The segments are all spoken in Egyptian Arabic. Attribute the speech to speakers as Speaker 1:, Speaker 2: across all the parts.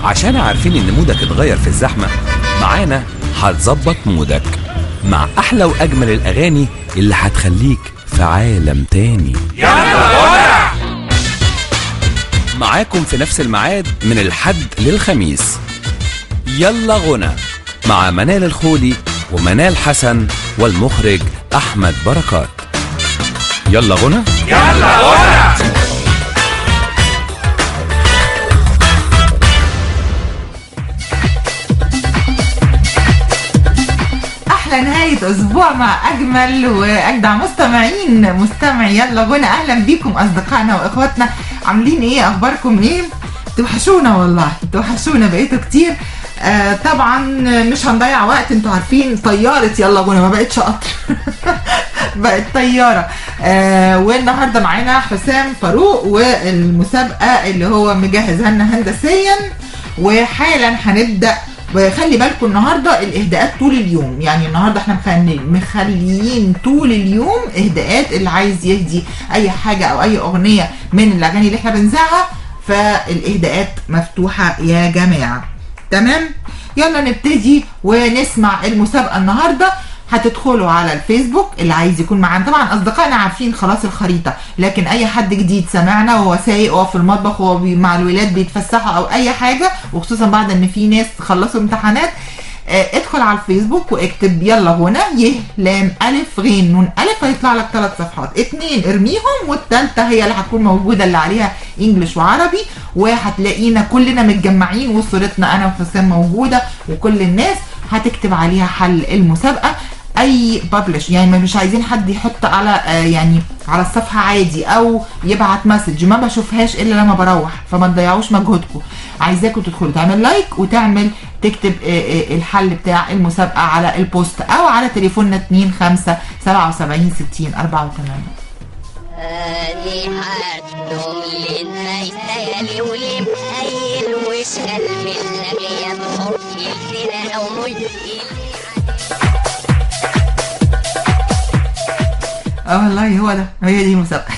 Speaker 1: عشان عارفين ان مودك اتغير في الزحمة معانا هتظبط مودك مع احلى واجمل الاغاني اللي هتخليك في عالم تاني معاكم في نفس الميعاد من الحد للخميس يلا غنى مع منال الخولي ومنال حسن والمخرج احمد بركات يلا غنى
Speaker 2: احلى نهايه اسبوع مع اجمل واجدع مستمعين مستمعي يلا غنى اهلا بيكم اصدقائنا واخواتنا عاملين ايه اخباركم ايه توحشونا والله توحشونا بقيتوا كتير آه طبعا مش هنضيع وقت انتوا عارفين طياره يلا غنى ما بقتش قطر بقت طياره آه والنهارده معانا حسام فاروق والمسابقه اللي هو مجهزها لنا هندسيا وحالا هنبدا وخلي بالكم النهارده الاهداءات طول اليوم يعني النهارده احنا مخلي- مخليين طول اليوم اهداءات اللي عايز يهدي اي حاجه او اي اغنيه من الاغاني اللي احنا بنذاعها فالاهداءات مفتوحه يا جماعه تمام يلا نبتدي ونسمع المسابقه النهارده هتدخلوا على الفيسبوك اللي عايز يكون معانا طبعا اصدقائنا عارفين خلاص الخريطه لكن اي حد جديد سمعنا وهو سايق وهو في المطبخ وهو بي- مع الولاد بيتفسحوا او اي حاجه وخصوصا بعد ان في ناس خلصوا امتحانات آه، ادخل على الفيسبوك واكتب يلا هنا ي لام الف غين نون الف هيطلع لك ثلاث صفحات اتنين ارميهم والثالثه هي اللي هتكون موجوده اللي عليها انجلش وعربي وهتلاقينا كلنا متجمعين وصورتنا انا وحسام موجوده وكل الناس هتكتب عليها حل المسابقه اي ببلش يعني ما مش عايزين حد يحط على آه، يعني على الصفحه عادي او يبعت مسج ما بشوفهاش الا لما بروح فما تضيعوش مجهودكم عايزاكم تدخلوا تعمل لايك وتعمل تكتب آه، آه، الحل بتاع المسابقه على البوست او على تليفوننا 2 5 77 60 84
Speaker 3: اني حاتم للناس ليالي ولم قايل واسال منك يا بحط الفنا او مجد
Speaker 2: اه والله هو ده هي دي المسابقه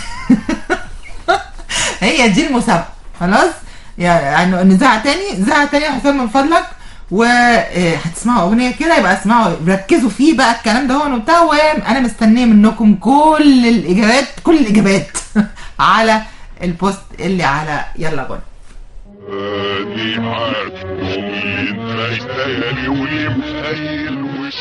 Speaker 2: هي دي المسابقه خلاص يعني نزعها تاني نزعها تاني يا حسام من فضلك وهتسمعوا اغنيه كده يبقى اسمعوا ركزوا فيه بقى الكلام ده هون وبتاع وانا مستنيه منكم كل الاجابات كل الاجابات على البوست اللي على يلا غنى
Speaker 4: اني حاتم للناس ليالي ولم قايل وش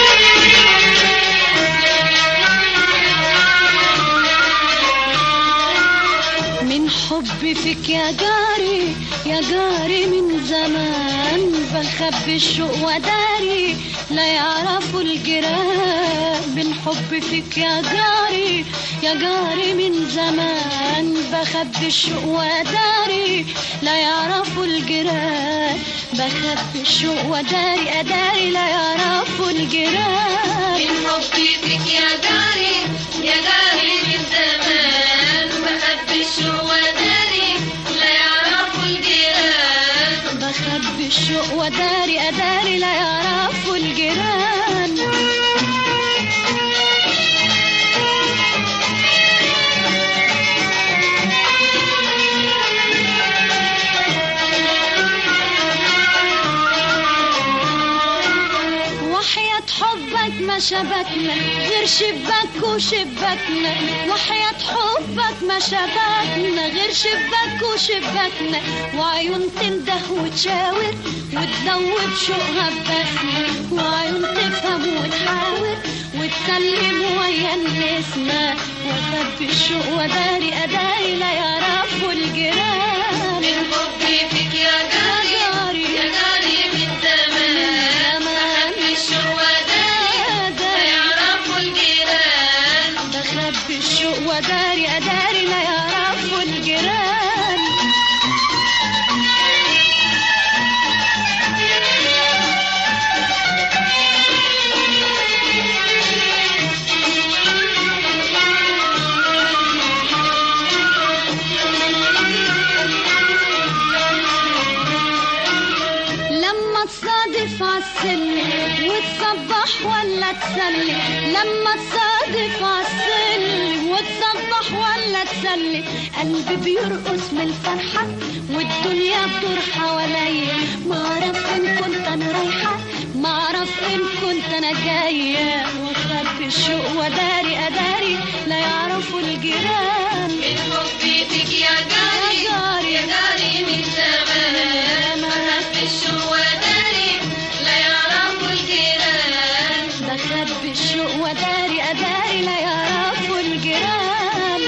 Speaker 5: من حبي فيك يا جاري يا جاري من زمان بخبي الشوق وداري لا يعرفوا الجيران من حبي فيك يا جاري يا جاري من زمان بخبي الشوق وداري لا يعرفوا الجيران بخبي الشوق وداري أداري لا يعرفوا الجيران من حبي فيك يا جاري يا جاري من زمان بخبي الشوق وداري لا يعرفوا الجيران بخبي الشوق وداري أداري لا يعرفوا الجيران وحياة حبك ما شبكنا غير شباك وشباكنا وحياة حبك ما شبكنا غير شباك وشباكنا وعيون تنده وتشاور وتذوب شوقها ببسمة وعيون تفهم وتحاور وتسلم ويا النسمة وخبي الشوق وداري أداري لا يعرفوا الجيران من حبي فيك يا جاري يا جاري من زمان بخبي الشوق وداري لا يعرفوا الجيران بخبي الشوق وداري أداري لا يعرفوا الجيران لما تصادف عالسلم وتصبح ولا تسلم لما تصادف عالسلم وتصبح ولا تسلم قلبي بيرقص من الفرحة والدنيا بتدور حواليا ما اعرف ان كنت انا رايحة ما اعرف ان كنت انا جاية واخبي الشوق وداري اداري لا يعرفوا الجيران
Speaker 6: بيتك يا جاري
Speaker 5: جاري
Speaker 6: يا جاري من زمان خدت الشوق وداري لا يعرفوا الجيران
Speaker 5: ده خبي الشوق وداري اداري لا يعرفوا الجيران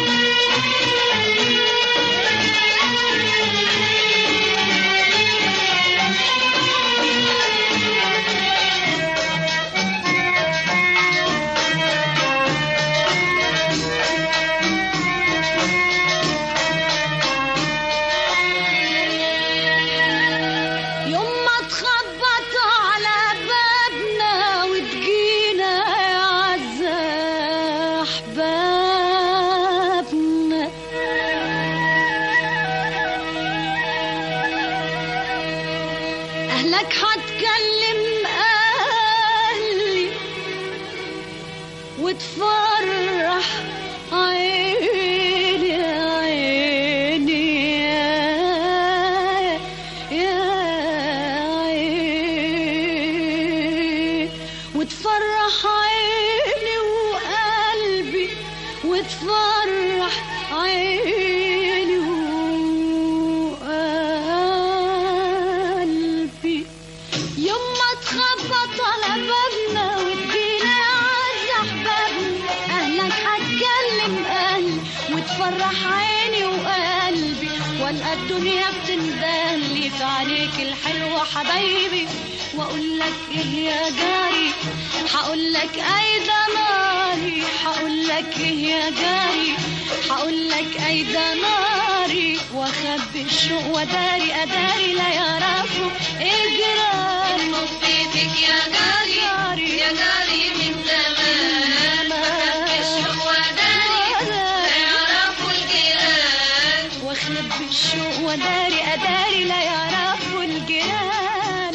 Speaker 5: يوم ما تخبط على بابنا وتجينا يا عزة أحبابنا أهلك هتكلم أهلي وتفرح عيني عيني يا يا عيني وتفرح عيني وقلبي وتفرح عيني وقلبي يوم ما تخبط على بابنا وتجينا عز احبابنا اهلك هتكلم اهلي وتفرح عيني وقلبي والقى الدنيا بتندهلي في عليك الحلوة حبايبي واقول لك ايه يا جاري هقول لك ايدا ناري هقول لك ايه يا جاري هقول لك ايدا ناري واخبي الشوق وداري اداري لا يعرفوا الجيران
Speaker 6: بيتك يا جاري يا جاري من زمان خدت الشوق وداري لا يعرفوا الجيران
Speaker 5: واخبي الشوق وداري اداري لا يعرفوا الجيران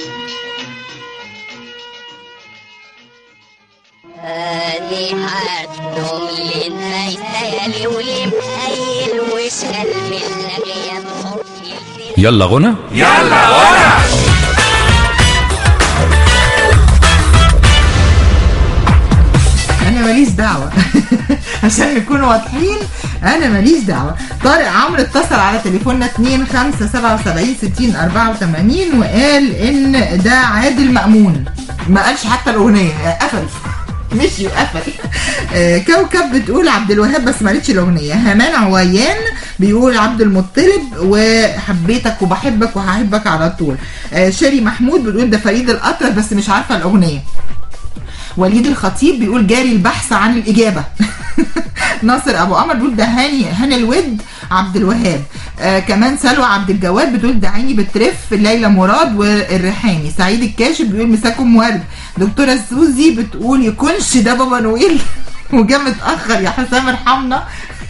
Speaker 3: اني هاتهم للناس ليالي ولمهيل واسال من الاغياب حرفي
Speaker 1: يلا غنى
Speaker 2: انا ماليش دعوه عشان نكون واضحين انا ماليش دعوه طارق عمرو اتصل على تليفوننا 2 5 77 60 84 وقال ان ده عادل مأمون ما قالش حتى الاغنيه قفل مشي وقفل آه، كوكب بتقول عبد الوهاب بس ما قالتش الاغنيه همان عويان بيقول عبد المطلب وحبيتك وبحبك وهحبك على طول آه، شيري محمود بتقول ده فريد الأطرش بس مش عارفه الاغنيه وليد الخطيب بيقول جاري البحث عن الإجابة ناصر أبو قمر بيقول ده هاني هاني الود عبد الوهاب آه كمان سلوى عبد الجواد بتقول ده عيني بترف ليلى مراد والريحاني سعيد الكاشف بيقول مساكم ورد دكتورة سوزي بتقول يكونش ده بابا نويل وجا متأخر يا حسام ارحمنا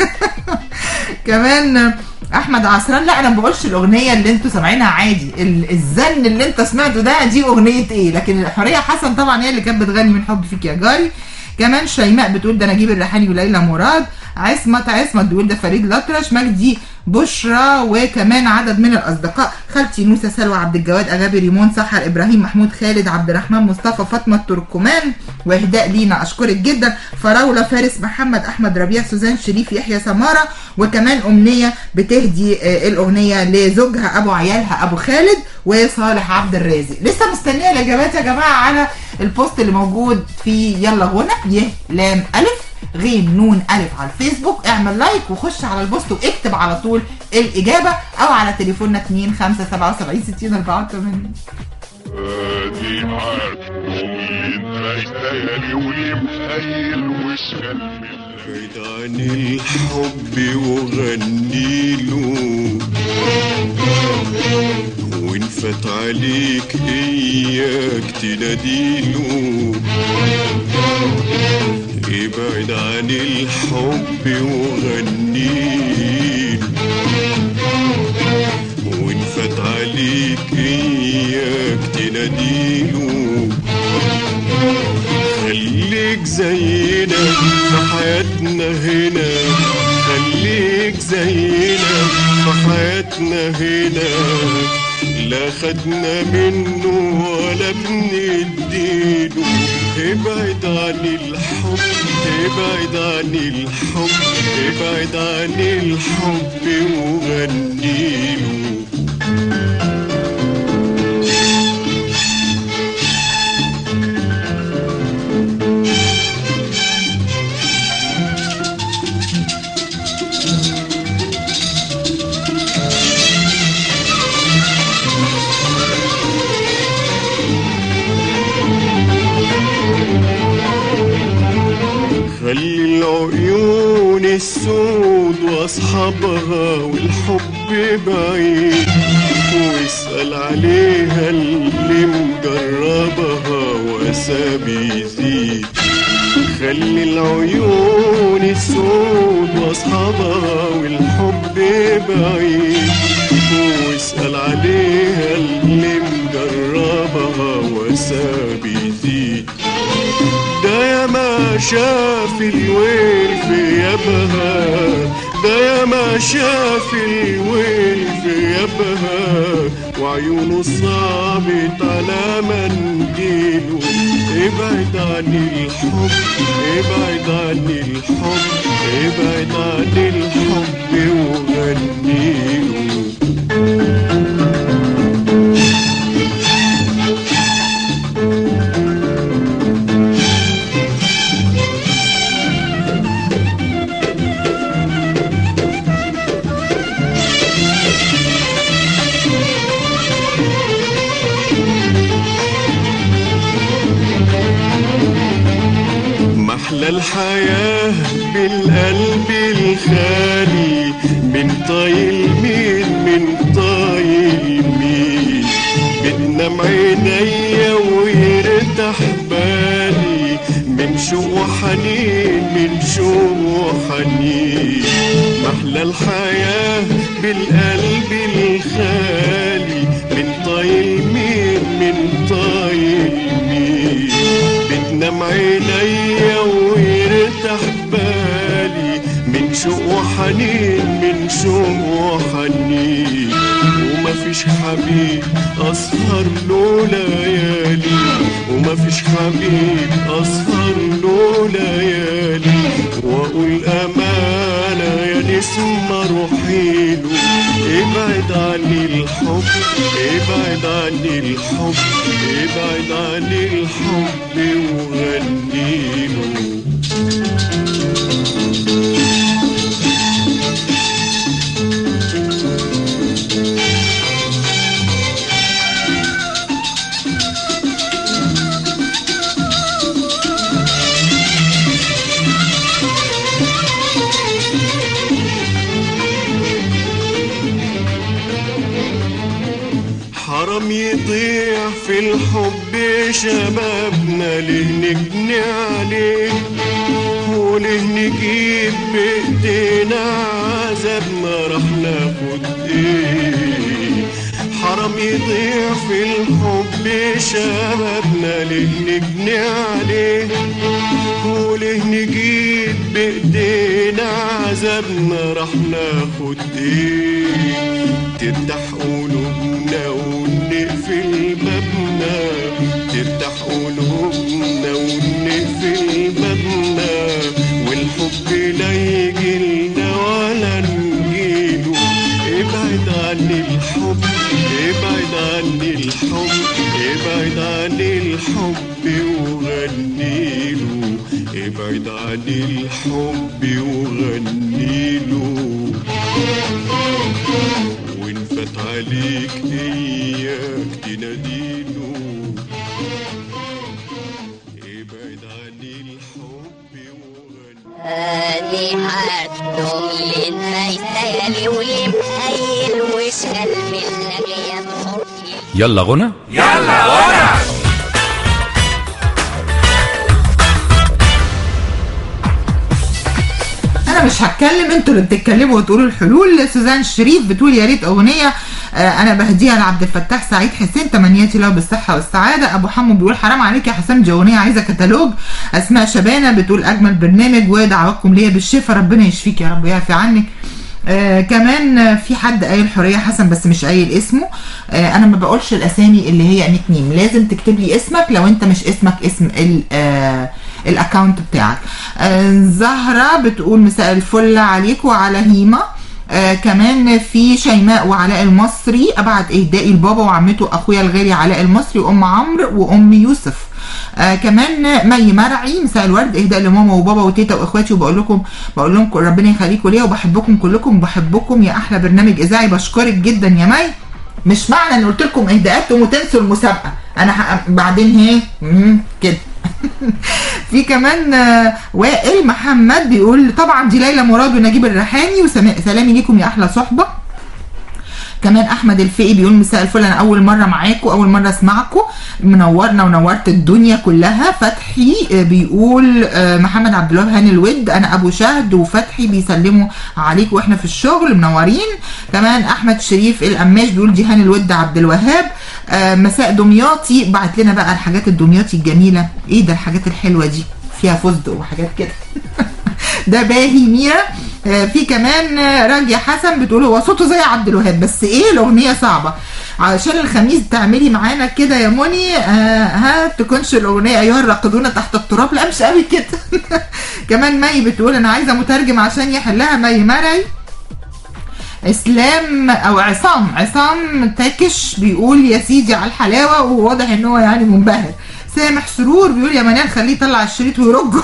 Speaker 2: كمان احمد عصران لا انا ما بقولش الاغنيه اللي انتوا سامعينها عادي ال- الزن اللي انت سمعته ده دي اغنيه ايه لكن حوريه حسن طبعا هي اللي كانت بتغني من حب فيك يا جاري كمان شيماء بتقول ده نجيب الريحاني وليلى مراد عصمت عصمت بتقول ده فريد الأطرش مجدي بشرى وكمان عدد من الاصدقاء خالتي نوسة سلوى عبد الجواد اغابي ريمون سحر ابراهيم محمود خالد عبد الرحمن مصطفى فاطمه التركمان واهداء لينا اشكرك جدا فراوله فارس محمد احمد ربيع سوزان شريف يحيى سماره وكمان امنيه بتهدي آه، الاغنيه لزوجها ابو عيالها ابو خالد وصالح عبد الرازق لسه مستنيه الاجابات يا جماعه على البوست اللي موجود في يلا غنى ي لام الف غين نون الف على الفيسبوك اعمل لايك وخش على البوست واكتب على طول الاجابه او على تليفوننا 2 5 77 60 84
Speaker 4: ادي حاتم للناس ليالي ولمهيل واشغل بالله
Speaker 7: بعد عن الحب وغنيله وان فات عليك اياك تناديله ابعد عن الحب وغنيله وان فات عليك اياك تناديله حبنا لا خدنا منه ولا بنديله ابعد عن الحب ابعد عن الحب ابعد عن الحب وغنيله خلي العيون السود واصحابها والحب بعيد واسأل عليها اللي مجربها واسابي يزيد خلي العيون السود واصحابها والحب بعيد واسأل عليها اللي مجربها واسابي يزيد ده يا ما شاف الويل في يبها ده يا ما شاف الويل في يبها وعيونه صابت على منديله ابعد عن الحب ابعد عن الحب ابعد عن الحب وغنيله محلى الحياة بالقلب الخالي من طايل مين من طايل مين بتنام عينيا ويرتاح بالي من شوق وحنين من شوق وحنين محلى الحياة بالقلب الخالي من طايل مين من طايل مين بتنام عينيا ويرتاح بالي من شوق وحنين من شوق وحنين ومفيش حبيب أسهر له ليالي ومفيش حبيب أسهر له ليالي وأقول أمانة يا نسمة روحيله ابعد عن الحب ابعد عن الحب ابعد عن الحب وغنيله حرام يضيع في الحب شبابنا ليه نجني عليه وليه نجيب بايدينا عذاب ما راح ناخد ايه حرام يضيع في الحب شبابنا ليه نجني عليه وليه نجيب بايدينا عذاب ما راح ناخد ايه ترتاح قلوبنا ونقفل بابنا ترتاح قلوبنا ونقفل بابنا والحب لا يجيلنا ولا نجيله ابعد عن الحب ابعد عن الحب ابعد عن الحب وغنيله ابعد عن الحب وغنيله وان فات عليك اياك تناديله ابعد عن الحب وغنيله
Speaker 3: هاني حاتم للناس ليالي والمحايل واسأل من لقيا بحرتي
Speaker 1: يلا غنى
Speaker 2: انا مش هتكلم انتوا اللي بتتكلموا وتقولوا الحلول سوزان شريف بتقول يا ريت اغنيه آه، انا بهديها لعبد الفتاح سعيد حسين تمنياتي له بالصحه والسعاده ابو حمو بيقول حرام عليك يا حسام دي اغنيه عايزه كتالوج اسماء شبانه بتقول اجمل برنامج ودعواتكم ليا بالشفاء ربنا يشفيك يا رب ويعفي عنك آه كمان آه، في حد قايل حوريه حسن بس مش قايل اسمه آه انا ما بقولش الاسامي اللي هي نيك نيم لازم تكتب لي اسمك لو انت مش اسمك اسم ال آه الاكونت بتاعك آه زهره بتقول مساء الفل عليك وعلى هيما آه كمان في شيماء وعلاء المصري ابعت اهدائي لبابا وعمته اخويا الغالي علاء المصري وام عمرو وام يوسف آه كمان مي مرعي مساء الورد اهداء لماما وبابا وتيتا واخواتي وبقول لكم بقول لهم ربنا يخليكم ليا وبحبكم كلكم وبحبكم يا احلى برنامج اذاعي بشكرك جدا يا مي مش معنى ان قلت لكم اهداءات تقوموا تنسوا المسابقه انا ح... بعدين هي مم، كده في كمان آه، وائل محمد بيقول طبعا دي ليلى مراد ونجيب الريحاني وسلامي ليكم يا احلى صحبه كمان احمد الفقي بيقول مساء الفل انا اول مره معاكم اول مره اسمعكم منورنا ونورت الدنيا كلها فتحي آه، بيقول آه، محمد عبد الوهاب هاني الود انا ابو شهد وفتحي بيسلموا عليك واحنا في الشغل منورين كمان احمد شريف القماش بيقول دي هاني الود عبد الوهاب آه، مساء دمياطي بعت لنا بقى الحاجات الدمياطي الجميله ايه ده الحاجات الحلوه دي فيها فستق وحاجات كده ده باهي ميرا آه، في كمان آه، راجية حسن بتقول هو صوته زي عبد الوهاب بس ايه الاغنيه صعبه عشان الخميس تعملي معانا كده يا موني آه ها تكونش الاغنيه ايها الراقدون تحت التراب لا مش قوي كده كمان مي بتقول انا عايزه مترجم عشان يحلها مي مرعي اسلام او عصام عصام تاكش بيقول يا سيدي على الحلاوه وواضح ان هو يعني منبهر سامح سرور بيقول يا منال خليه يطلع الشريط ويرجه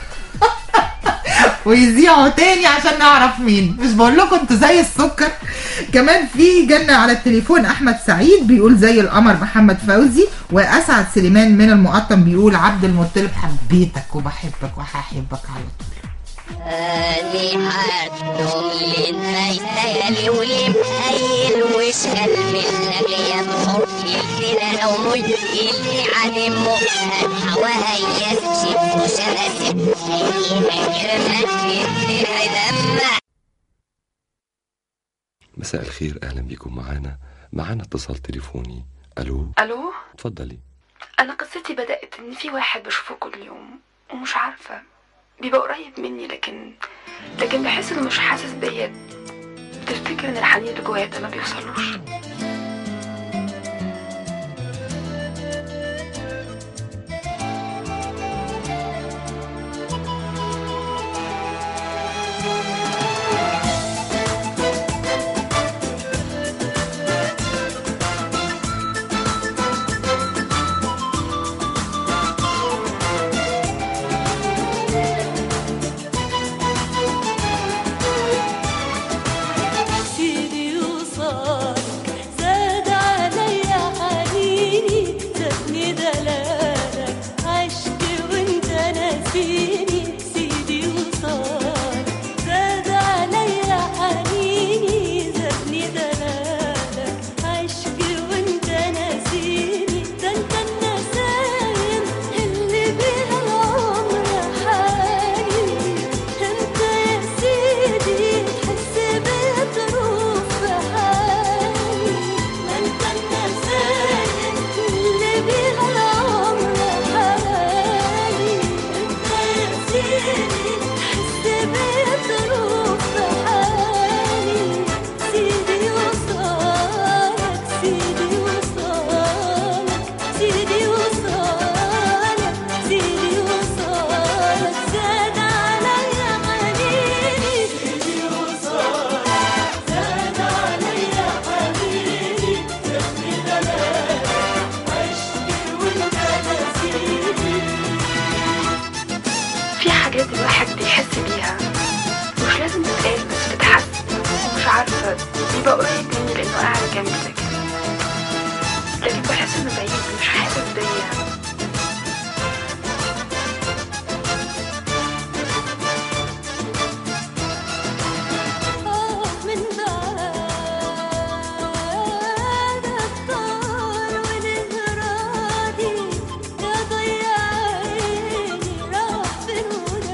Speaker 2: ويذيعوا تاني عشان نعرف مين مش بقول لكم انتوا زي السكر كمان في جنة على التليفون احمد سعيد بيقول زي القمر محمد فوزي واسعد سليمان من المقطم بيقول عبد المطلب حبيتك وبحبك وهحبك على طول
Speaker 3: اني حاتم للنايتالي ولمهيل وشال منك يا بحرتي الكلا او ملكي اللي علمه حوايا شف وشمس هي مكرمك لما
Speaker 8: مساء الخير اهلا بكم معانا معانا اتصال تليفوني الو
Speaker 9: الو
Speaker 8: اتفضلي
Speaker 9: انا قصتي بدات ان في واحد بشوفه كل يوم ومش عارفه بيبقى قريب مني لكن لكن بحس انه مش حاسس بيا تفتكر ان الحنين اللي جوايا ده ما بيوصلوش
Speaker 6: سيدي وصالك زاد عليا حنيني زادني دلالك عشقي وانت ناسيني سيدي وصالك زاد عليا حنيني زادني دلالك عشقي وانت ناسيني ده انت النسايم اللي بيها العمر حالي انت يا سيدي تحس بظروف حالي ما انت النسايم اللي بيها العمر حالي انت يا سيدي تحس بظروف حالي سيدي وصالك سيدي وصالك سيدي وصالك سيدي وصالك زاد عليا حنيني سيدي وصالك زاد عليا حنيني زادني دلالك عشقي وانت نسيني
Speaker 9: في حاجات الواحد بيحس بيها مش لازم تتقال بس بتحس مش عارفه بيبقى قريب مني لانه قاعد جنبي لكن لكن بحس انه بعيد مش حاسس بيا
Speaker 6: آه من بعدك طال ونهرادي يا ضيع عيني راح فين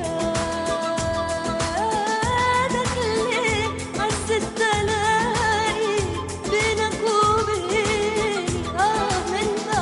Speaker 6: ولادك ليه عزت تلاقي بينك وبيني آه من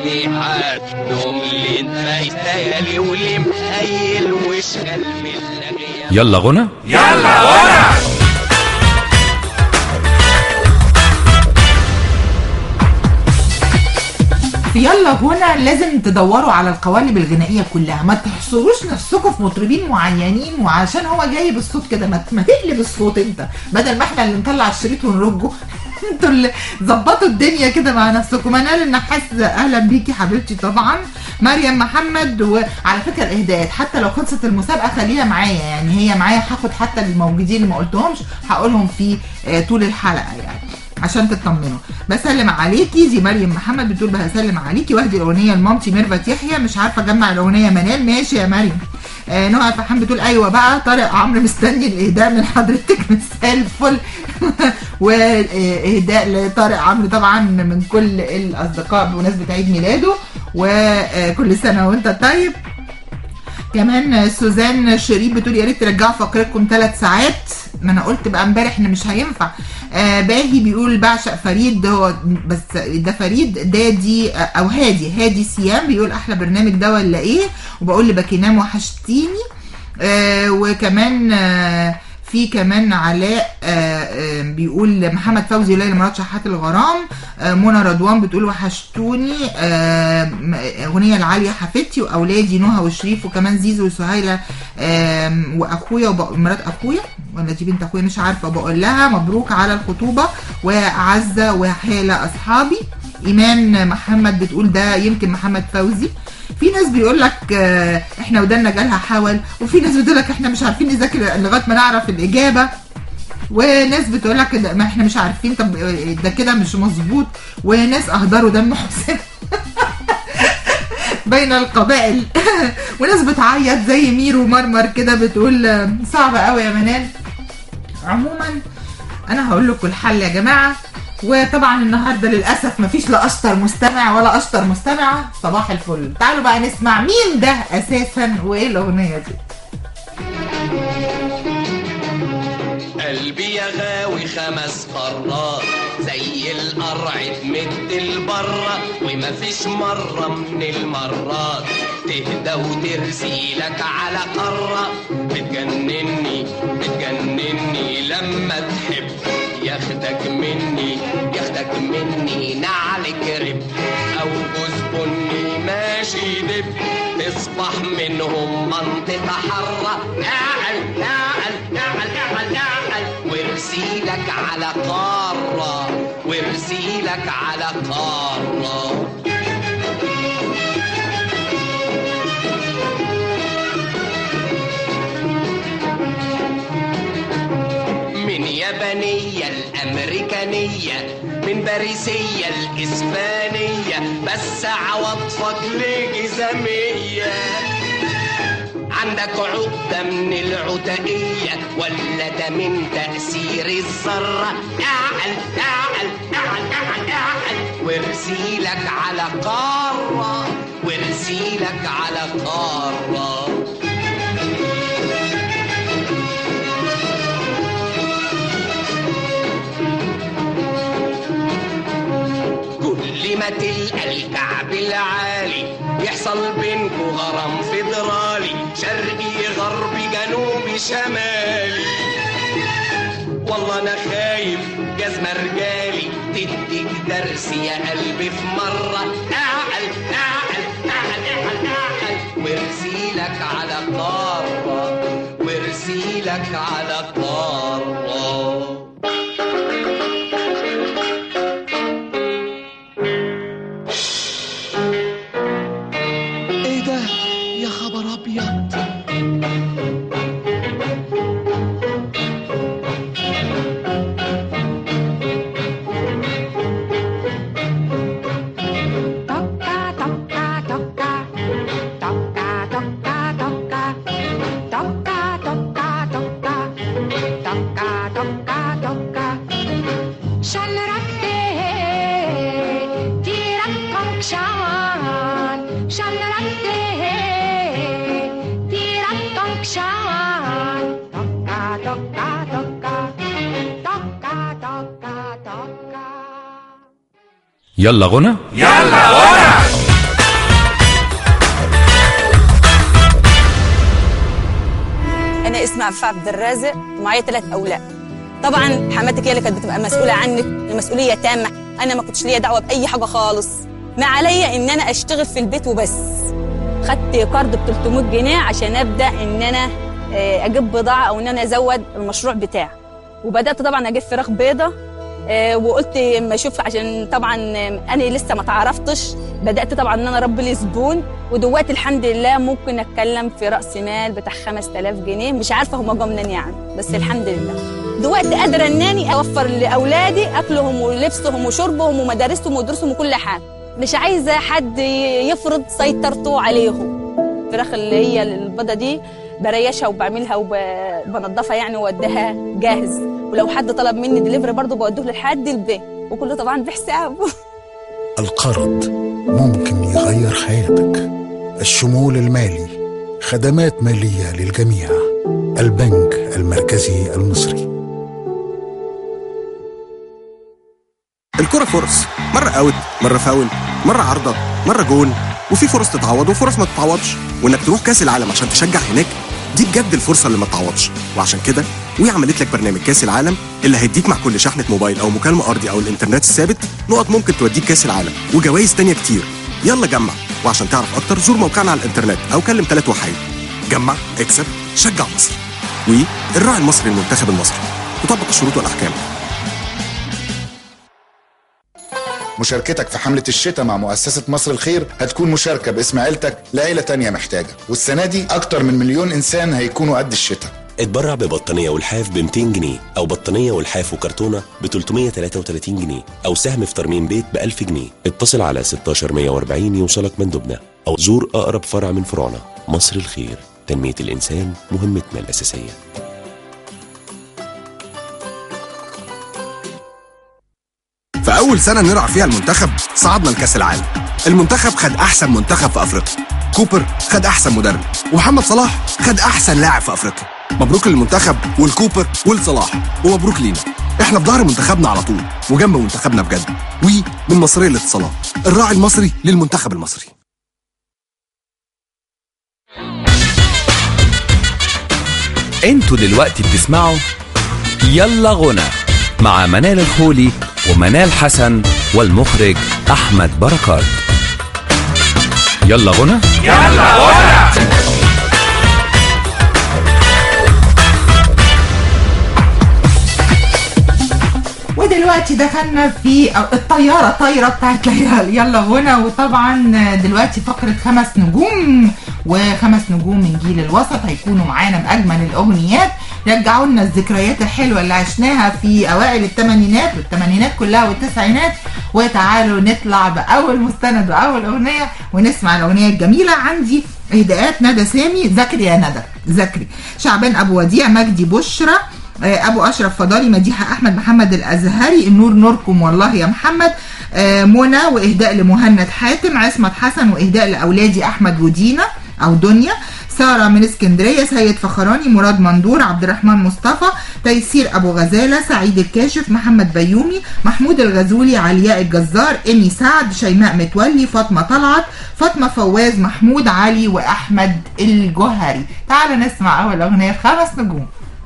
Speaker 10: تسبيحات تملي فايتالي ولمهيل وشغل من الأغيار
Speaker 1: يلا غنى
Speaker 2: في يلا هنا لازم تدوروا على القوالب الغنائيه كلها ما تحصروش نفسكم في مطربين معينين وعشان هو جاي بالصوت كده ما ما تقلب الصوت انت بدل ما احنا اللي نطلع الشريط ونرجه انتوا اللي ظبطوا الدنيا كده مع نفسكم منال النحاس اهلا بيكي حبيبتي طبعا مريم محمد وعلى فكره الاهداءات حتى لو خلصت المسابقه خليها معايا يعني هي معايا هاخد حتى الموجودين اللي ما قلتهمش هقولهم في آه، طول الحلقه يعني عشان تطمنوا بسلم عليكي دي مريم محمد بتقول بسلم عليكي واهدي الاغنيه لمامتي ميرفت يحيى مش عارفه اجمع الاغنيه منال ماشي يا مريم آه نهى فحام بتقول ايوه بقى طارق عمرو مستني الاهداء من حضرتك مساء الفل واهداء لطارق عمرو طبعا من كل الاصدقاء بمناسبه عيد ميلاده وكل سنه وانت طيب كمان سوزان شريف بتقول يا ريت ترجعوا فقرتكم ثلاث ساعات ما انا قلت بقى امبارح ان مش هينفع آه باهي بيقول بعشق فريد هو بس ده فريد دادي آه، او هادي هادي سيام بيقول احلى برنامج ده ولا ايه وبقول لباكينام وحشتيني آه وكمان آه في كمان علاء آه، آه، بيقول محمد فوزي وليلى مرات شحات الغرام آه، منى رضوان بتقول وحشتوني آه، م- اغنيه لعاليه حفيدتي واولادي نهى وشريف وكمان زيزو وسهيله آم، واخويا وب- مرات اخويا ولا دي بنت اخويا مش عارفه بقول لها مبروك على الخطوبه وعزه وحاله اصحابي ايمان محمد بتقول ده يمكن محمد فوزي في ناس بيقول لك آه، احنا ودنا جالها حول وفي ناس بتقول لك احنا مش عارفين نذاكر لغايه ما نعرف الاجابه وناس بتقول لك ده- ما احنا مش عارفين طب آه، ده كده مش مظبوط وناس اهدروا دم حسين بين القبائل وناس بتعيط زي ميرو مرمر كده بتقول آه، صعبه قوي يا منال عموما انا هقول لكم الحل يا جماعه وطبعا النهارده للاسف مفيش لا اشطر مستمع ولا اشطر مستمعه صباح الفل تعالوا بقى نسمع مين ده اساسا وايه الاغنيه دي
Speaker 10: قلبي يا غاوي خمس مرات زي القرع تمد البرة ومفيش مرة من المرات تهدى وترسي لك على قارة بتجنني بتجنني لما تحب ياخدك مني ياخدك مني نعل كرب او جوز بني ماشي دب تصبح منهم منطقة حرة نعل نعل نعل نعل نعل وارسيلك على قارة وارسيلك على قارة من يابانية الأمريكانية من باريسية الإسبانية بس عواطفك لجزامية عندك عقدة من العتقية ولا ده من تأثير الذرة اعل اعل اعل اعل اعل وارسيلك على قارة وارسيلك على قارة كل ما تلقى الكعب العالي يحصل بينكو غرام فيدرالي شرقي غربي جنوبي شمالي والله انا خايف جزمة رجالي تديك درس يا قلبي في مرة اعقل اعقل اعقل اعقل اعقل وارسيلك على قارة وارسيلك على قارة ايه ده يا خبر ابيض
Speaker 6: ฉันรักเธอที่รักของฉัน ฉันรักเธอที่รักของฉันตอกกาตอกกาตอกกาตอกกาตอกกาตอกกา
Speaker 1: يلا غنى
Speaker 11: يلا غنى اسمي عفاف عبد الرازق ومعايا ثلاث اولاد طبعا حماتك هي اللي كانت بتبقى مسؤوله عنك المسؤوليه تامه انا ما كنتش ليا دعوه باي حاجه خالص ما عليا ان انا اشتغل في البيت وبس خدت قرض ب 300 جنيه عشان ابدا ان انا آه، اجيب بضاعه او ان انا ازود المشروع بتاعي وبدات طبعا اجيب فراخ بيضه آه، وقلت اما اشوف عشان طبعا آه، انا لسه ما تعرفتش بدات طبعا ان انا اربي لي زبون ودلوقتي الحمد لله ممكن اتكلم في راس مال بتاع 5000 جنيه مش عارفه هم جم منين يعني بس الحمد لله دلوقتي قادره انني اوفر لاولادي اكلهم ولبسهم وشربهم ومدارسهم ودروسهم وكل حاجه مش عايزه حد يفرض سيطرته عليهم الفراخ اللي هي البيضه دي بريشها وبعملها وبنضفها يعني ووديها جاهز ولو حد طلب مني دليفري برضه بوديه لحد البيت وكله طبعا بحسابه
Speaker 12: القرض ممكن يغير حياتك الشمول المالي خدمات مالية للجميع البنك المركزي المصري
Speaker 13: الكرة فرص مرة اوت مرة فاول مرة عارضة مرة جون وفي فرص تتعوض وفرص ما تتعوضش وانك تروح كاس العالم عشان تشجع هناك دي بجد الفرصة اللي ما تتعوضش وعشان كده وي عملت لك برنامج كاس العالم اللي هيديك مع كل شحنة موبايل او مكالمة ارضي او الانترنت الثابت نقط ممكن توديك كاس العالم وجوائز تانية كتير يلا جمع وعشان تعرف اكتر زور موقعنا على الانترنت او كلم ثلاث وحيد جمع اكسب شجع مصر وي الراعي المصري للمنتخب المصري وطبق الشروط والاحكام
Speaker 14: مشاركتك في حملة الشتاء مع مؤسسة مصر الخير هتكون مشاركة باسم عيلتك لعيلة تانية محتاجة والسنة دي أكتر من مليون إنسان هيكونوا قد الشتاء
Speaker 15: اتبرع ببطانية والحاف ب 200 جنيه أو بطانية والحاف وكرتونة ب 333 جنيه أو سهم في ترميم بيت ب 1000 جنيه اتصل على 16140 يوصلك مندوبنا أو زور أقرب فرع من فروعنا مصر الخير تنمية الإنسان مهمتنا الأساسية
Speaker 13: في أول سنة نرعى فيها المنتخب صعدنا لكأس العالم المنتخب خد أحسن منتخب في أفريقيا كوبر خد أحسن مدرب ومحمد صلاح خد أحسن لاعب في أفريقيا مبروك للمنتخب والكوبر والصلاح ومبروك لينا احنا في ظهر منتخبنا على طول وجنب منتخبنا بجد وي من مصرية الاتصالات الراعي المصري للمنتخب المصري
Speaker 1: انتوا دلوقتي بتسمعوا يلا غنى مع منال الخولي ومنال حسن والمخرج احمد بركات يلا غنى
Speaker 10: يلا غنى
Speaker 2: ودلوقتي دخلنا في الطياره الطايره بتاعت ليالي يلا غنى وطبعا دلوقتي فقره خمس نجوم وخمس نجوم من جيل الوسط هيكونوا معانا باجمل الاغنيات رجعوا لنا الذكريات الحلوه اللي عشناها في اوائل الثمانينات والثمانينات كلها والتسعينات وتعالوا نطلع باول مستند واول اغنيه ونسمع الاغنيه الجميله عندي اهداءات ندى سامي ذكري يا ندى ذكري شعبان ابو وديع مجدي بشرى آه، ابو اشرف فضالي مديحه احمد محمد الازهري النور نوركم والله يا محمد آه، منى واهداء لمهند حاتم عصمت حسن واهداء لاولادي احمد ودينا او دنيا ساره من اسكندريه سيد فخراني مراد مندور عبد الرحمن مصطفى تيسير ابو غزاله سعيد الكاشف محمد بيومي محمود الغزولي علياء الجزار ايمي سعد شيماء متولي فاطمه طلعت فاطمه فواز محمود علي واحمد الجوهري تعالوا نسمع اول اغنيه في خمس نجوم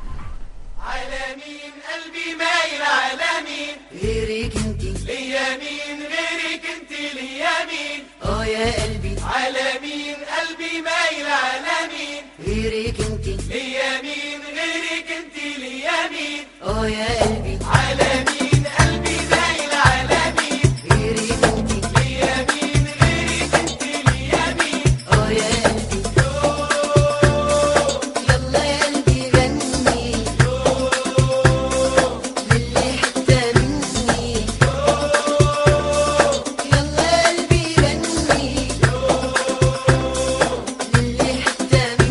Speaker 10: مايل على مين غيرك انت ليا مين غيرك انت ليا مين اه يا قلبي على مين قلبي مايل على مين غيرك انت ليا مين غيرك انت ليا مين اه يا قلبي على مين قلبي مايل على مين غيرك انت ليا مين غيرك انت ليا مين اه يا قلبي يلا يا قلبي غني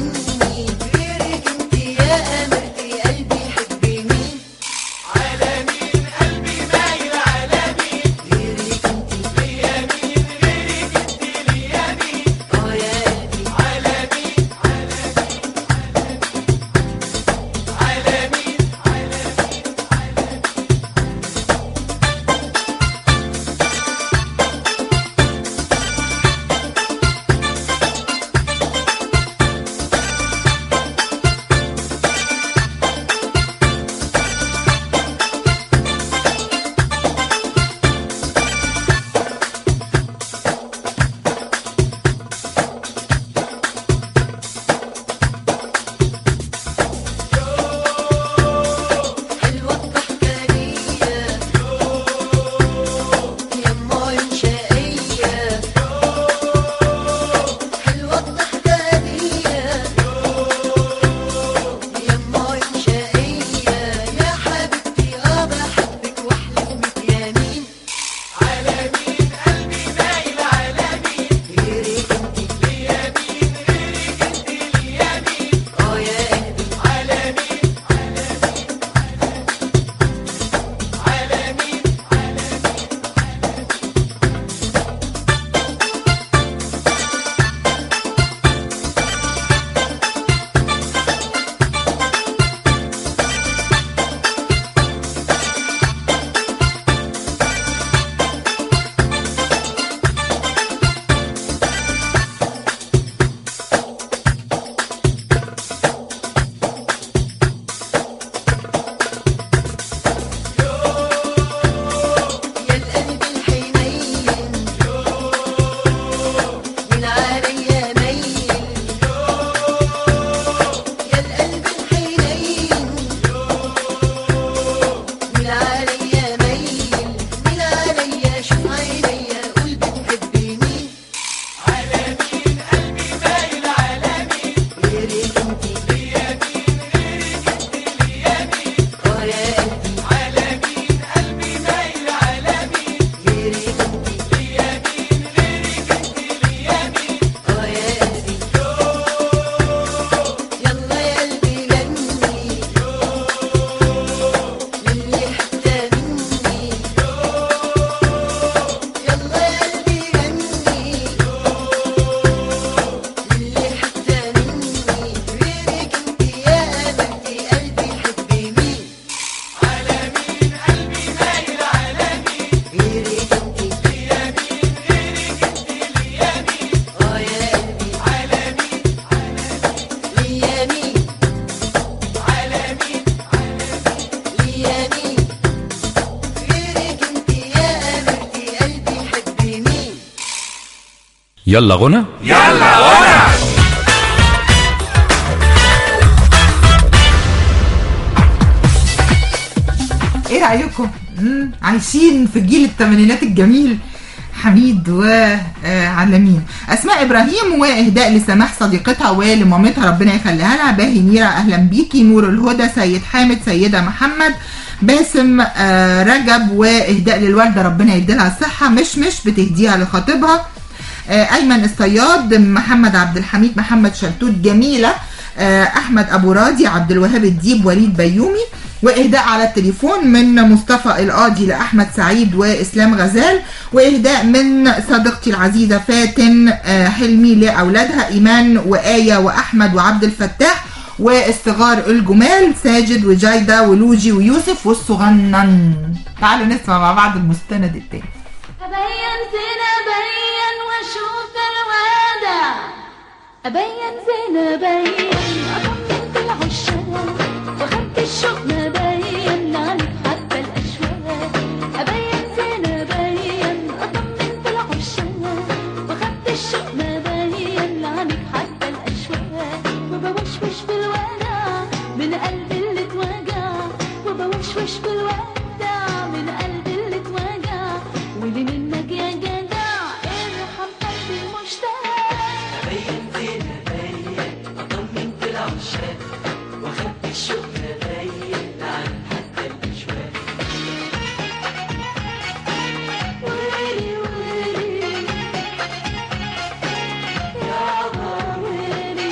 Speaker 10: على
Speaker 1: يلا غنى
Speaker 10: يلا غنى
Speaker 2: ايه رايكم مم، عايشين في جيل الثمانينات الجميل حميد وعلمين اسماء ابراهيم واهداء لسماح صديقتها ولمامتها ربنا يخليها لها باهي ميرا اهلا بيكي نور الهدى سيد حامد سيده محمد باسم آه، رجب واهداء للوالده ربنا يديلها الصحه مش مش بتهديها لخطيبها آه، ايمن الصياد محمد عبد الحميد محمد شلتوت جميله آه، احمد ابو راضي عبد الوهاب الديب وليد بيومي واهداء على التليفون من مصطفى القاضي لاحمد سعيد واسلام غزال واهداء من صديقتي العزيزه فاتن آه، حلمي لاولادها ايمان وايه واحمد وعبد الفتاح والصغار الجمال ساجد وجايده ولوجي ويوسف والصغنن تعالوا نسمع مع بعض المستند التاني
Speaker 5: أبين زين أبين وأشوف الوادع أبين زين أبين أطمن بالعشاق وأخبي الشوق ما بين عنك حتى الأشواق أبين زين أبين أطمن بالعشاق وأخبي الشوق ما بين عنك حتى الأشواق وبوشوش بالوداع من قلبي اللي اتوجع وبوشوش بالوداع من قلبي اللي اتوجع واللي منك يا جدع ارحم قلبي المشتاق
Speaker 10: أبين زين أبين أطمن كل عشاق وأخبي الشوق أبين عن حتى الأشواق
Speaker 5: ويلي ويلي يابا ويلي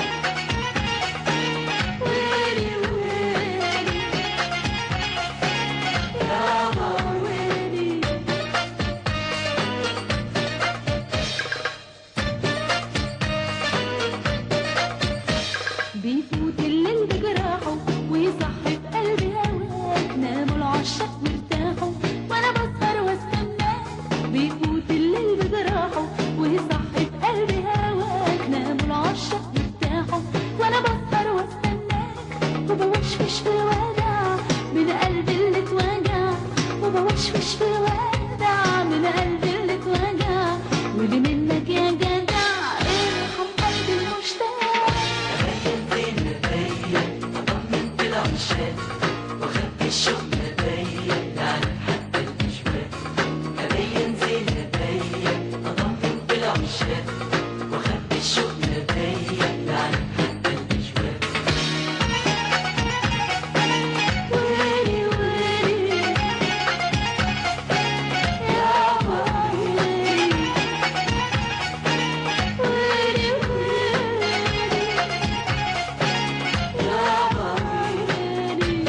Speaker 5: ويلي ويلي يابا ويلي بيفوت الليل بجراحه ويصحي في قلبي هواك ناموا العشاق وارتاحوا وانا بسهر واستناك بيفوت الليل بجراحه ويصحي في قلبي هواك ناموا العشاق وارتاحوا وانا بسهر واستناك وبوشوش في الوداع من قلبي اللي اتوجع وبوشوش في الوداع من قلبي اللي اتوجع واللي منك يا جدع ارحم قلبي المشتاق
Speaker 10: أبين زين أبين أطمن كل عشاق وأخبي الشوق أبين عن حتى الأشواق أبين زين أبين أطمن كل عشاق وأخبي الشوق أبين عن حتى الأشواق
Speaker 5: ويلي ويلي يابا ويلي ويلي ويلي يابا ويلي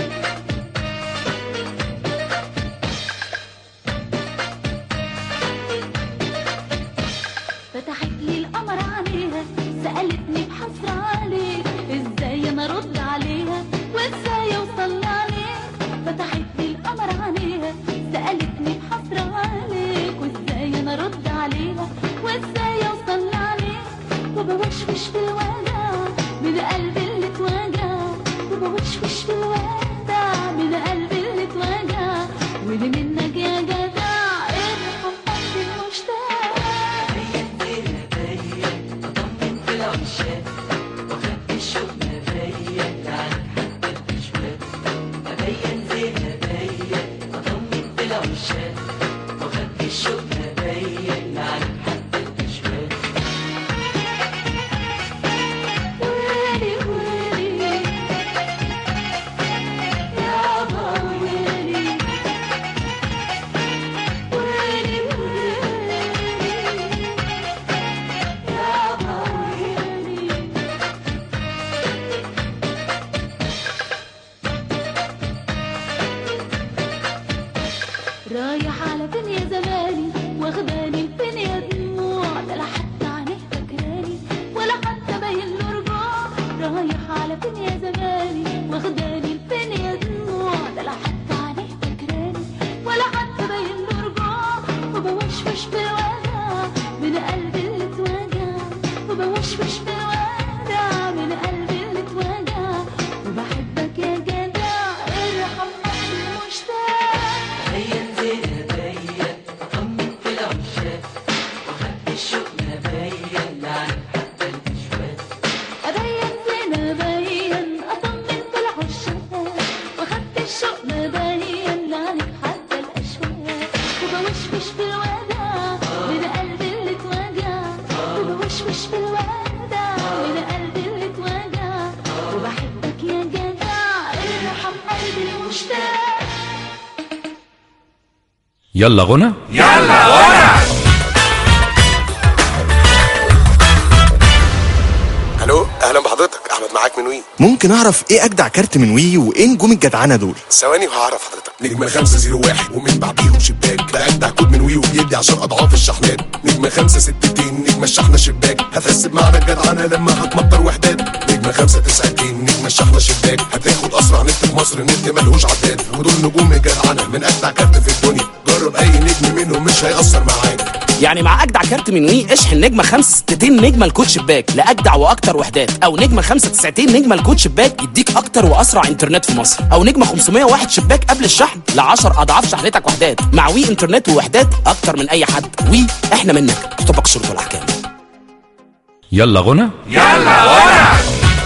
Speaker 5: فتحت لي القمر عليها سألتني بحسرة عليك ازاي انا ارد عليها وازاي اوصل عليك فتحت لي القمر عليها سألتني بحسرة عليك وازاي انا ارد عليها وازاي اوصل عليك وبوشوش في الوداع من قلبي اللي اتوجع وبوشوش في الوداع من قلبي اللي اتوجع واللي منك يا جدع ارحم قلبي المشتاق
Speaker 10: أبين زين أبين أطمن كل عشاق وأخبي الشوق أبين عن حتى الأشواق أبين زين أبين أطمن كل عشاق وأخبي الشوق أبين عن حتى الأشواق
Speaker 5: ويلي ويلي يابا ويلي ويلي ويلي يابا ويلي رايح على فين يا زماني واخداني لفين يا دموع ده لا حتى عينيه فاكراني ولا حتى باين له رجوع رايح على فين يا زماني واخداني لفين يا دموع ده لا حتى عينيه فاكراني ولا حتى باين له رجوع وبوشوش في الوداع من قلبي اللي اتوجع وبوشوش في الوداع من قلبي اللي اتوجع وبحبك يا جدع ارحم قلبي المشتاق
Speaker 10: أبين زين أبين أطمن كل عشاق وأخبي الشوق أبين
Speaker 5: بوشوش في الوداع من قلبي اللي اتوجع بوشوش في الوداع من قلبي اللي اتوجع وبحبك يا جدع ارحم قلبي المشتاق
Speaker 1: يلا غنى
Speaker 16: يلا غنى
Speaker 13: الو اهلا بحضرتك احمد معاك من وي ممكن اعرف ايه اجدع كارت من وي وايه نجوم الجدعنه دول ثواني وهعرف حضرتك
Speaker 17: نجمة خمسة زيرو واحد ومن بعديهم شباك ده أجدع كود من وي وبيدي عشان أضعاف الشحنات نجمة خمسة ستتين نجمة الشحنة شباك هتحس بمعنى الجدعنة لما هتمطر وحدات نجمة خمسة تسعتين نجمة الشحنة شباك هتاخد أسرع نت في مصر نت ملهوش عداد ودول نجوم الجدعنة من أجدع كارت في الدنيا جرب أي نجم منهم مش هيأثر معاك
Speaker 18: يعني مع اجدع كارت من وي اشحن نجمه 65 نجمه الكود شباك لاجدع واكتر وحدات او نجمه 95 نجمه الكود شباك يديك اكتر واسرع انترنت في مصر او نجمه 501 شباك قبل الشحن ل 10 اضعاف شحنتك وحدات مع وي انترنت ووحدات اكتر من اي حد وي احنا منك تطبق الشروط والاحكام
Speaker 1: يلا غنى
Speaker 16: يلا غنى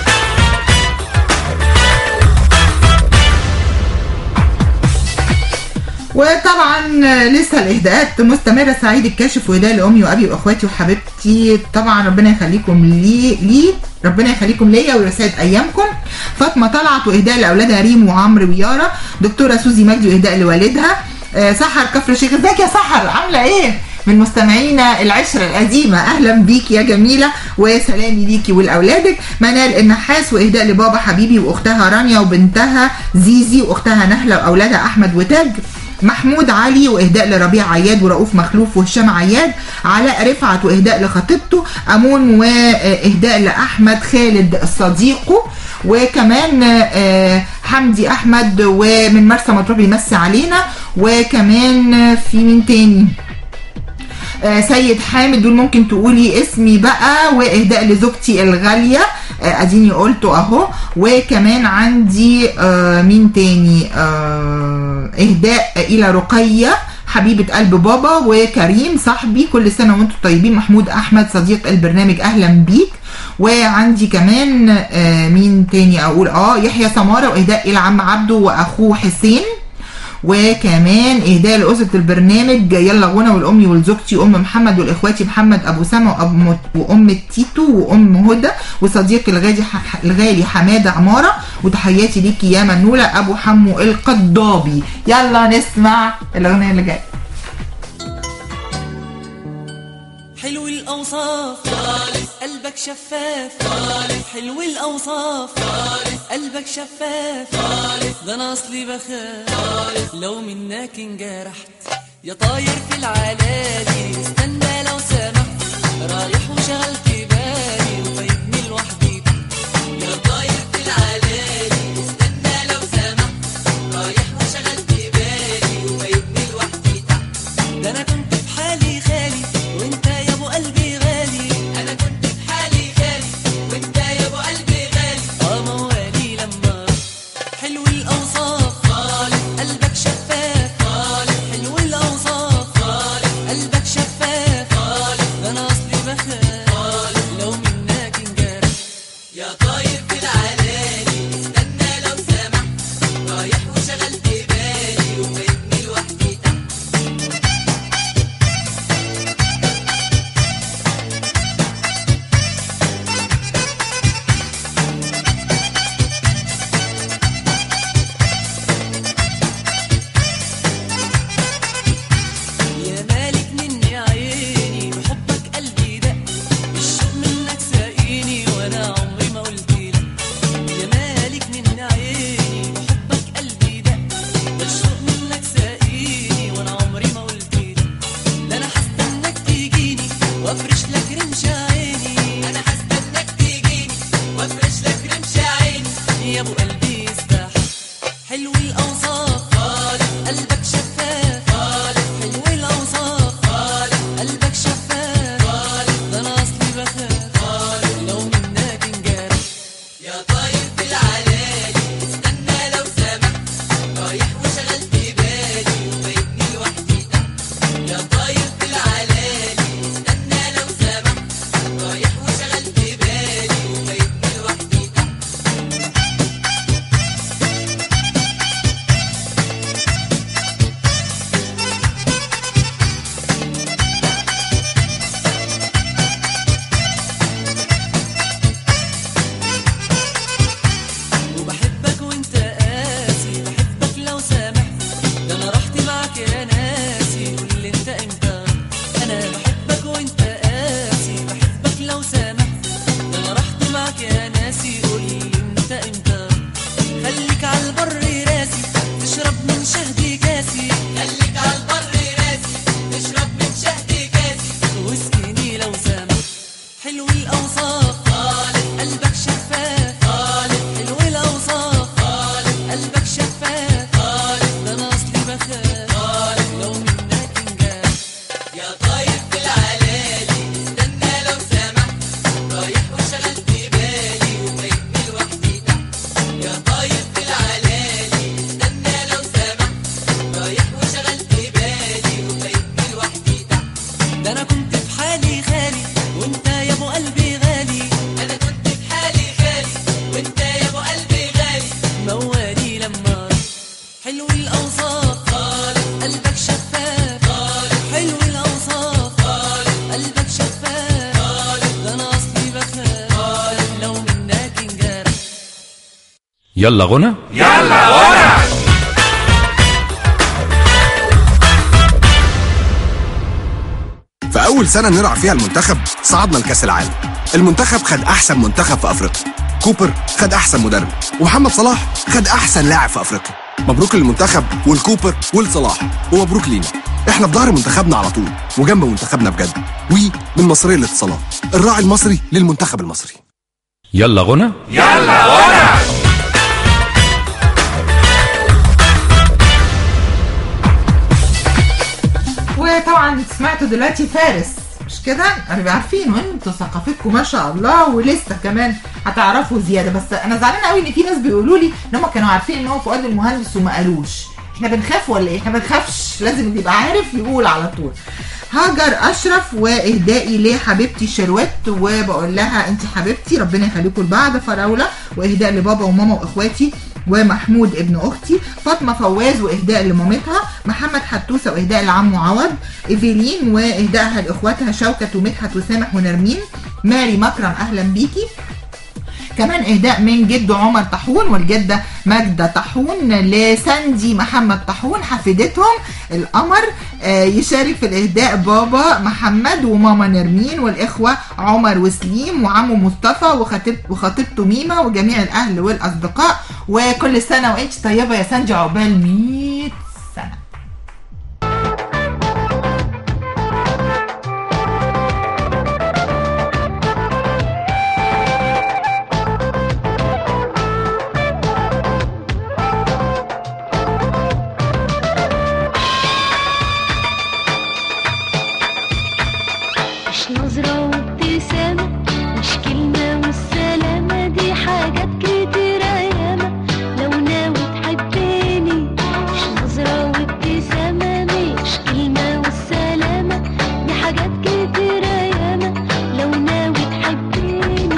Speaker 2: وطبعا لسه الاهداءات مستمره سعيد الكاشف وهداء لامي وابي واخواتي وحبيبتي طبعا ربنا يخليكم لي لي ربنا يخليكم ليا ويسعد ايامكم فاطمه طلعت واهداء لاولادها ريم وعمرو ويارا دكتوره سوزي مجدي واهداء لوالدها آه، سحر كفر الشيخ ازيك يا سحر عامله ايه من مستمعينا العشرة القديمة أهلا بيك يا جميلة وسلامي ليكي ولأولادك منال النحاس وإهداء لبابا حبيبي وأختها رانيا وبنتها زيزي وأختها نهلة وأولادها أحمد وتاج محمود علي واهداء لربيع عياد ورؤوف مخلوف وهشام عياد علاء رفعت واهداء لخطيبته امون واهداء لاحمد خالد صديقه وكمان آه، حمدي احمد ومن مرسى مطروح بيمسي علينا وكمان في مين تاني آه، سيد حامد دول ممكن تقولي اسمي بقى واهداء لزوجتي الغاليه آه، اديني قلته اهو وكمان عندي آه، مين تاني آه، اهداء الى رقيه حبيبة قلب بابا وكريم صاحبي كل سنة وانتم طيبين محمود أحمد صديق البرنامج أهلا بيك وعندي كمان آه، مين تاني أقول اه يحيى سمارة وإهداء إلى عم عبده وأخوه حسين وكمان اهداء لاسره البرنامج يلا غنى والامي ولزوجتي ام محمد والاخواتي محمد ابو سما وابو مت- وام تيتو وام هدى وصديقي الغالي ح- الغالي حماده عماره وتحياتي ليكي يا منوله ابو حمو القضابي يلا نسمع الاغنيه اللي جايه
Speaker 10: حلو الأوصاف خالص قلبك شفاف خالص حلو الأوصاف خالص قلبك شفاف خالص ده أنا أصلي بخاف خالص لو منك انجرحت يا طاير في العلالي استنى لو سمحت رايح وشغلت بالي وفايتني لوحدي يا طاير في العلالي استنى لو سمحت رايح وشغلت بالي وفايتني لوحدي ده انا كنت في حالي خالي وانت يا ابو قلبي غالي انا كنت في حالي خالي وانت يا ابو قلبي غالي اه موالي لما حلو الاوصاف خالص قلبك شفاف خالص حلو الاوصاف خالص قلبك شفاف خالص ده انا اصلي بخاف خالص لو منك انجرح يا طاير في العلالي استنى لو سمحت رايح وشغلت بالي وفايتني لوحدي تحت
Speaker 1: يلا غنى
Speaker 16: يلا غنى
Speaker 13: في أول سنة نلعب فيها المنتخب صعدنا لكأس العالم المنتخب خد أحسن منتخب في أفريقيا كوبر خد أحسن مدرب ومحمد صلاح خد أحسن لاعب في أفريقيا مبروك للمنتخب والكوبر والصلاح ومبروك لينا احنا في ظهر منتخبنا على طول وجنب منتخبنا بجد وي من مصرية الاتصالات الراعي المصري للمنتخب المصري
Speaker 1: يلا غنى
Speaker 16: يلا غنى
Speaker 2: وطبعا سمعتوا دلوقتي فارس مش كده؟ انا عارفين وانتوا ثقافتكم ما شاء الله ولسه كمان هتعرفوا زياده بس انا زعلانه قوي ان في ناس بيقولوا لي ان هم كانوا عارفين ان هو فؤاد المهندس وما قالوش احنا بنخاف ولا ايه؟ احنا ما بنخافش لازم اللي يبقى عارف يقول على طول هاجر اشرف واهدائي لحبيبتي شروت وبقول لها انت حبيبتي ربنا يخليكم لبعض فراوله واهداء لبابا وماما واخواتي ومحمود ابن اختي فاطمه فواز واهداء لمامتها محمد حتوسه واهداء لعمه عوض ايفيلين واهدائها لاخواتها شوكت ومدحت وسامح ونرمين ماري مكرم اهلا بيكي كمان اهداء من جده عمر طاحون والجده ماجده طاحون لساندي محمد طاحون حفيدتهم القمر آه، يشارك في الاهداء بابا محمد وماما نرمين والاخوه عمر وسليم وعمه مصطفى وخطيب وخطيبته ميمه وجميع الاهل والاصدقاء وكل سنه وانت طيبه يا ساندي عقبال 100 سنه
Speaker 5: مش نظرة وابتسامة مش كلمة والسلامة دي حاجات كتيرة ياما لو ناوي تحبني مش نظرة وابتسامة مش كلمة والسلامة دي حاجات كتيرة ياما لو ناوي تحبني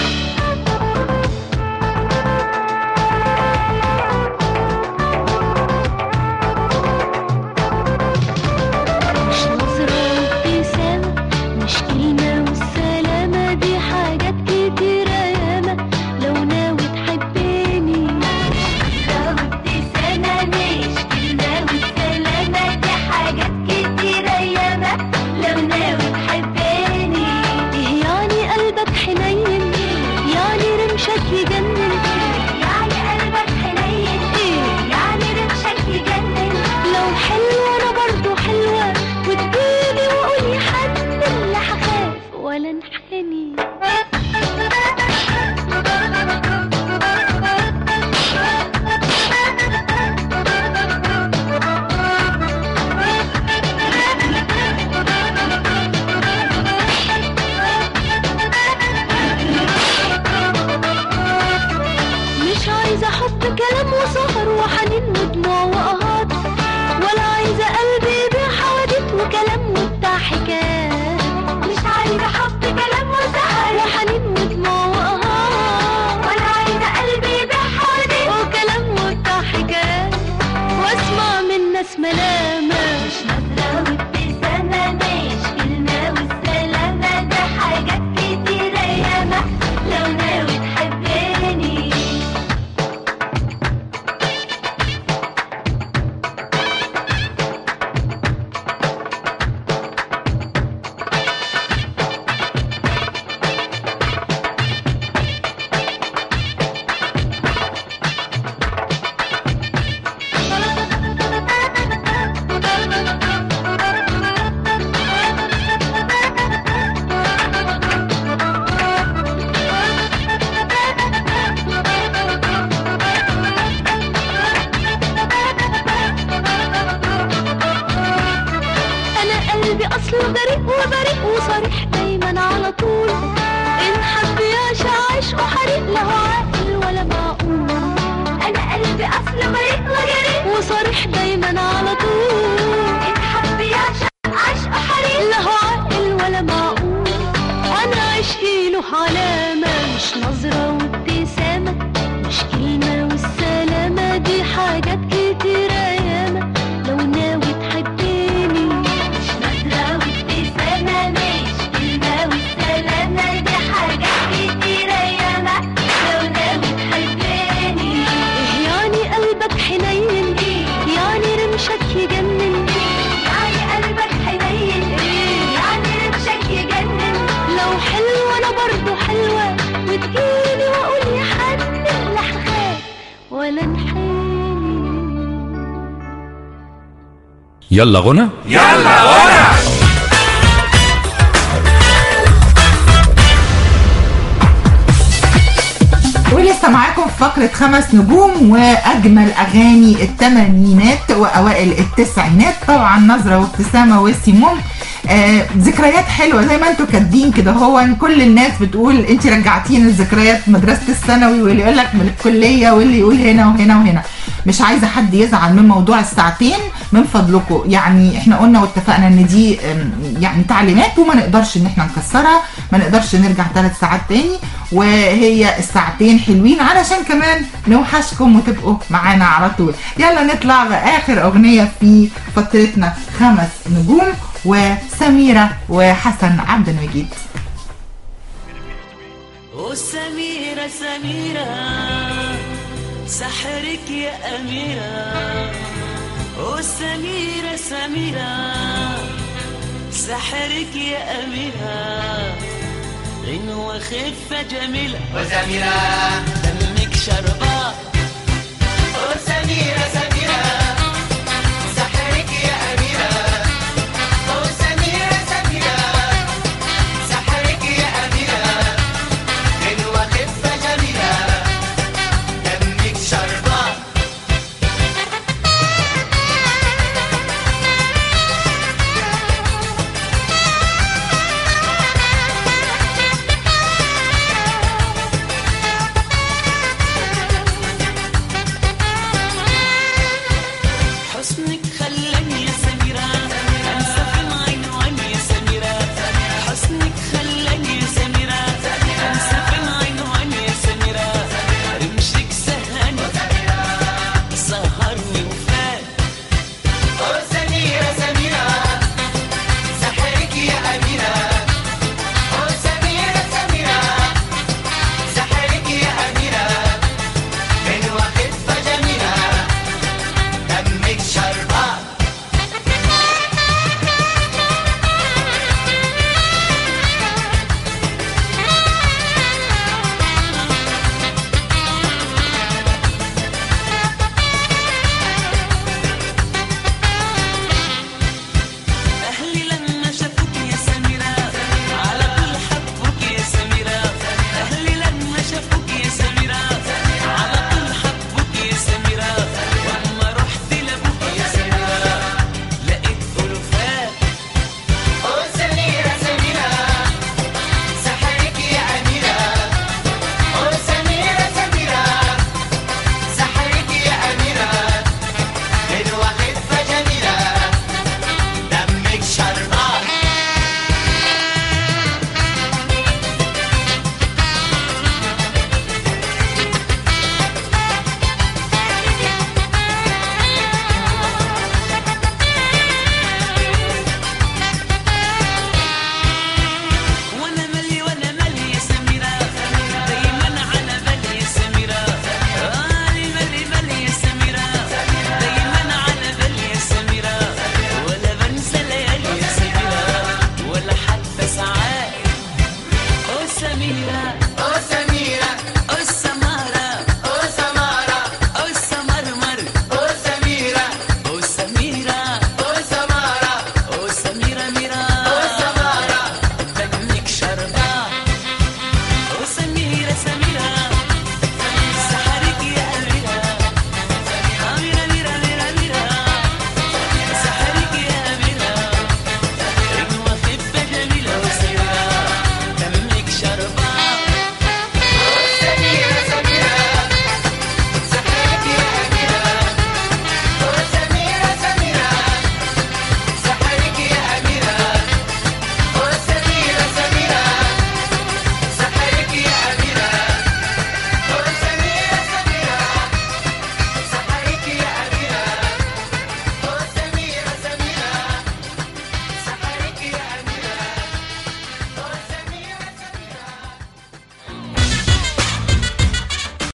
Speaker 5: مش نظرة وابتسامة مش كلمة والسلامة دي حاجات كتيرة ياما لو ناوي تحبني نظرة وابتسامة مش كلمة والسلامة دي حاجات كتيرة ياما لو ناوي تحبني إيه يعني قلبك حنين يعني رمشك يجنن يعني قلبك حنين يعني رمشك يجنن لو حلوة أنا برضو حلوة وتجيلي وقول يا حنن لا هخاف ولا انحني مش عايزة حب كلام وسهر وحنين ودموع وقهات ولا عايزة قلبي يبيع حواديت وكلام وبتاع حكايات مش عايزة حب كلام وسهر وحنين ودموع وقهات ولا عايزة قلبي يبيع حواديت وكلام وبتاع حكايات واسمع من ناس ملامة مش نظرة وابتسامة مش كلمة والسلامة ده حاجات كتيرة ياما لو ناوي تحبني انا قلبي اصله جريء وبريء وصريح دايما على طول ان حب يعشق عشقه حريق لا هو عاقل ولا معقول انا قلبي اصله بريء وجريء وصريح دايما على طول ان حب يعشق عشقه حريق لا هو عاقل ولا معقول انا عشقي له علامه مش نظره وابتسامه مش كلمه والسلامه دي حاجات كتيره ياما لو ناوي تحبني مش نظرة وابتسامة مش كلمة والسلامة دي حاجات كتيرة ياما لو ناوي تحبني
Speaker 1: يلا غنى
Speaker 16: يلا غنى
Speaker 2: ولسه معاكم في فقرة خمس نجوم وأجمل أغاني الثمانينات وأوائل التسعينات طبعا نظرة وابتسامة وسيمون آه ذكريات حلوة زي ما انتوا كاتبين كده هو إن كل الناس بتقول انت رجعتينا الذكريات مدرسة الثانوي واللي يقول لك من الكلية واللي يقول هنا وهنا وهنا مش عايزة حد يزعل من موضوع الساعتين من فضلكم يعني احنا قلنا واتفقنا ان دي آم، يعني تعليمات وما نقدرش ان احنا نكسرها ما نقدرش نرجع ثلاث ساعات تاني وهي الساعتين حلوين علشان كمان نوحشكم وتبقوا معانا على طول يلا نطلع بآخر أغنية في فترتنا خمس نجوم وسميرة وحسن عبد المجيد
Speaker 10: وسميرة سميرة سحرك يا أميرة وسميرة سميرة سحرك يا أميرة غنوة خفة جميلة
Speaker 16: وسميرة
Speaker 10: دمك شربات
Speaker 16: وسميرة سميرة